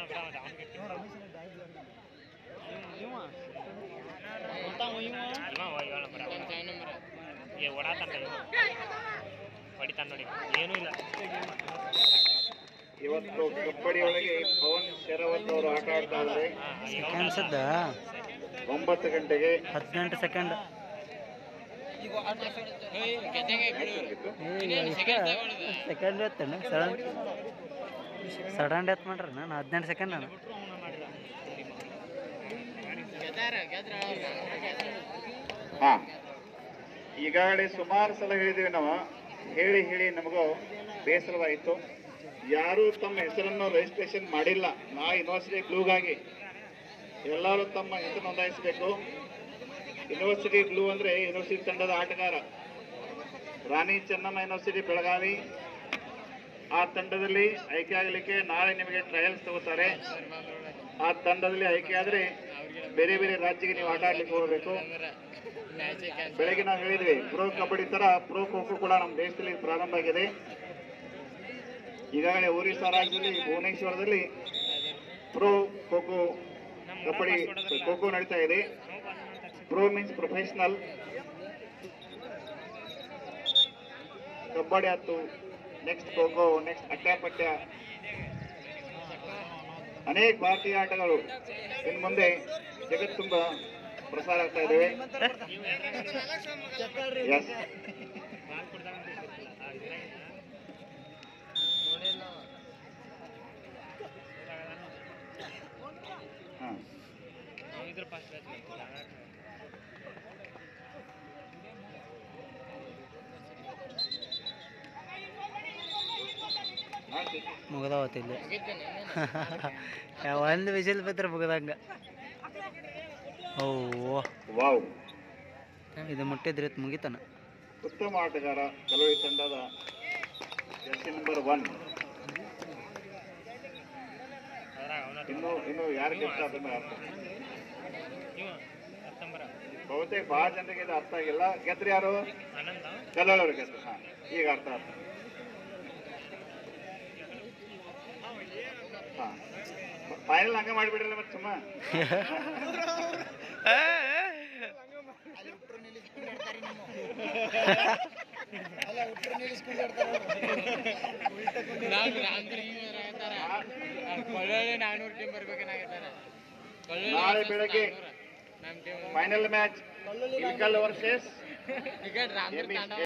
ಓಡಾತಂಡ ಹೊಡಿತಾನ ನೋಡಿ ಏನೂ ಇಲ್ಲ ಇವತ್ತು ಕಬಡ್ಡಿ ಒಳಗೆ ಪವನ್ ಶೆರವತ್ ಅವರು ಆಟ ಆಡ್ತಾ ಇದ್ದಾರೆ ಅನ್ಸದ್ದ ಒಂಬತ್ತು ಗಂಟೆಗೆ ಹದಿನೆಂಟು ಸೆಕೆಂಡ್ ಸೆಕೆಂಡ್ ಎತ್ತಣ್ಣ ಸಡನ್ ಸಡನ್ ಡೆತ್ ಮಾಡ್ರಿ ನಾನು ಹದಿನೆಂಟು ಸೆಕೆಂಡ್ ನಾನು ಹಾ ಈಗಾಗಲೇ ಸುಮಾರು ಸಲ ಹೇಳಿದ್ದೀವಿ ನಾವು ಹೇಳಿ ಹೇಳಿ ನಮಗೂ ಬೇಸರವಾಯಿತು ಯಾರು ತಮ್ಮ ಹೆಸರನ್ನು ರಿಜಿಸ್ಟ್ರೇಷನ್ ಮಾಡಿಲ್ಲ ನಾ ಯೂನಿವರ್ಸಿಟಿ ಬ್ಲೂಗಾಗಿ ಎಲ್ಲರೂ ತಮ್ಮ ಹೆಸರು ನೋಂದಾಯಿಸಬೇಕು ಯೂನಿವರ್ಸಿಟಿ ಬ್ಲೂ ಅಂದ್ರೆ ಯೂನಿವರ್ಸಿಟಿ ತಂಡದ ಆಟಗಾರ ರಾಣಿ ಚೆನ್ನಮ್ಮ ಯೂನಿವರ್ಸಿಟಿ ಬೆಳಗಾವಿ ಆ ತಂಡದಲ್ಲಿ ಆಯ್ಕೆ ಆಗಲಿಕ್ಕೆ ನಾಳೆ ನಿಮಗೆ ಟ್ರಯಲ್ಸ್ ತಗೋತಾರೆ ಆ ತಂಡದಲ್ಲಿ ಆಯ್ಕೆ ಆದ್ರೆ ಬೇರೆ ಬೇರೆ ರಾಜ್ಯಕ್ಕೆ ನೀವು ಆಟ ಆಡ್ಲಿಕ್ಕೆ ಹೋಗಬೇಕು ಬೆಳಗ್ಗೆ ನಾವು ಹೇಳಿದ್ವಿ ಪ್ರೋ ಕಬಡ್ಡಿ ತರ ಪ್ರೋ ಖೋ ಖೋ ಕೂಡ ನಮ್ಮ ದೇಶದಲ್ಲಿ ಪ್ರಾರಂಭ ಆಗಿದೆ ಈಗಾಗಲೇ ಒರಿಸ್ಸಾ ರಾಜ್ಯದಲ್ಲಿ ಭುವನೇಶ್ವರದಲ್ಲಿ ಪ್ರೋ ಖೋ ಖೋ ಕಬಡ್ಡಿ ಖೋ ಖೋ ನಡೀತಾ ಇದೆ ಪ್ರೋ ಮೀನ್ಸ್ ಪ್ರೊಫೆಷನಲ್ ಕಬಡ್ಡಿ ಆಯ್ತು ನೆಕ್ಸ್ಟ್ ಖೋ ಖೋ ನೆಕ್ಸ್ಟ್ ಅಟ್ಟಾಪಟ್ಯ ಅನೇಕ ಭಾರತೀಯ ಆಟಗಳು ಇನ್ನು ಮುಂದೆ ಜಗತ್ ತುಂಬ ಪ್ರಸಾರ ಆಗ್ತಾ ಇದ್ದೇವೆ ಎಸ್ ಹಾಂ ಇದ್ರ ಫಸ್ಟ್ ಮುಗ್ದಾವತ್ತು ಇಲ್ಲಿ ಒಂದು ವಿಸಿಲ್ ಬಿದ್ರೆ ಮುಗ್ದಂಗ ಓ ವಾವ್ ಇದು ಮುಟ್ಟಿದ್ರೆ ಇತ್ತು ಮುಗಿತಾನ ಉತ್ತಮ ಆಟಗಾರ ಕಲೋಳಿ ತಂಡದ ಜರ್ಸಿ ನಂಬರ್ ಒನ್ ಅದ್ರಾಗ ಅವನ ಇನ್ನು ಇನ್ನು ಯಾರು ಗೆದ್ದ ಅದನ್ನ ಅರ್ಥ ಇವ ಹತ್ತೊಂಬರ ಬಹುತೇಕ ಬಹಳ ಜನರಿಗೆ ಇದು ಅರ್ಥ ಆಗಿಲ್ಲ ಗೆದ್ರಿ ಯಾರು ಆನಂದ ಕಲ್ಲೋಳವ್ರು ಗೆದ್ರು ಹಾ ಈಗ ಅರ್ಥ ಆಯ್ತು ಹಾ ಫೈನಲ್ ಹಂಗ ಮಾಡಿಬಿಡ್ರಲ್ಲ ಮತ್ತೆ ಸುಮ್ಮ ನಾನೂರು ಟೀಮ್ ಬರ್ಬೇಕನ್ನಾಗತ್ತಾರ ನಾಳೆ ಬೆಳಗ್ಗೆ ನಮ್ಮ team final match Ilkal versus cricket Ramapura ತಾಂಡ